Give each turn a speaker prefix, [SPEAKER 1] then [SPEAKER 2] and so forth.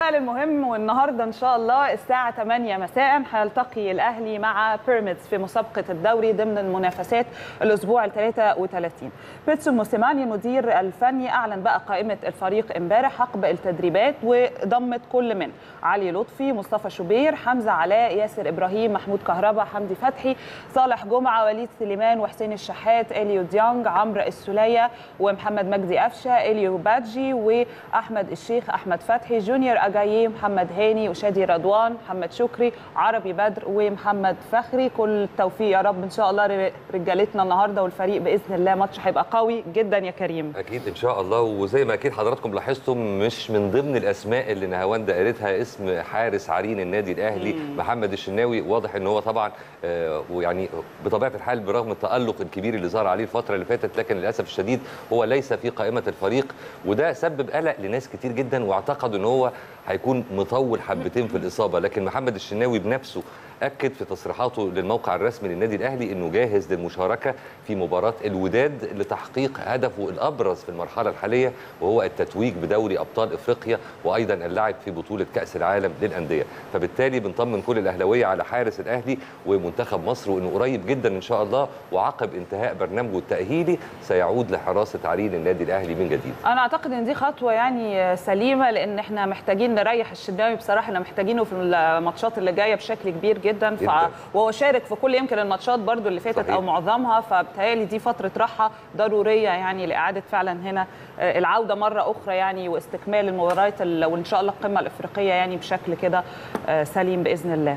[SPEAKER 1] المهم والنهارده ان شاء الله الساعه 8 مساء هيلتقي الاهلي مع بيراميدز في مسابقه الدوري ضمن المنافسات الاسبوع ال 33 بيتسو موسيماني المدير الفني اعلن بقى قائمه الفريق امبارح عقب التدريبات وضمت كل من علي لطفي مصطفى شوبير حمزه علاء ياسر ابراهيم محمود كهربا حمدي فتحي صالح جمعه وليد سليمان وحسين الشحات اليو ديانج عمرو السوليه ومحمد مجدي قفشه اليو بادجي واحمد الشيخ احمد فتحي جونيور اجاييه محمد هاني وشادي رضوان محمد شكري عربي بدر ومحمد فخري كل التوفيق يا رب ان شاء الله رجالتنا النهارده والفريق باذن الله ماتش هيبقى قوي جدا يا كريم
[SPEAKER 2] اكيد ان شاء الله وزي ما اكيد حضراتكم لاحظتم مش من ضمن الاسماء اللي نهاوند قالتها اسم حارس عرين النادي الاهلي
[SPEAKER 1] مم.
[SPEAKER 2] محمد الشناوي واضح ان هو طبعا آه، ويعني بطبيعه الحال برغم التالق الكبير اللي ظهر عليه الفتره اللي فاتت لكن للاسف الشديد هو ليس في قائمه الفريق وده سبب قلق لناس كتير جدا واعتقدوا ان هو هيكون مطول حبتين في الاصابه لكن محمد الشناوي بنفسه اكد في تصريحاته للموقع الرسمي للنادي الاهلي انه جاهز للمشاركه في مباراه الوداد لتحقيق هدفه الابرز في المرحله الحاليه وهو التتويج بدوري ابطال افريقيا وايضا اللعب في بطوله كاس العالم للانديه فبالتالي بنطمن كل الاهلاويه على حارس الاهلي ومنتخب مصر وانه قريب جدا ان شاء الله وعقب انتهاء برنامجه التأهيلي سيعود لحراسه عرين النادي الاهلي من جديد
[SPEAKER 1] انا اعتقد ان دي خطوه يعني سليمه لان احنا محتاجين نريح الشناوي بصراحه احنا محتاجينه في الماتشات اللي جايه بشكل كبير جدا ف...
[SPEAKER 2] جداً.
[SPEAKER 1] وهو شارك في كل يمكن الماتشات برضو اللي فاتت
[SPEAKER 2] صحيح.
[SPEAKER 1] او معظمها فبتهيألي دي فتره راحه ضروريه يعني لاعاده فعلا هنا آه، العوده مره اخرى يعني واستكمال المباريات ال- وان شاء الله القمه الافريقيه يعني بشكل كده آه، سليم باذن الله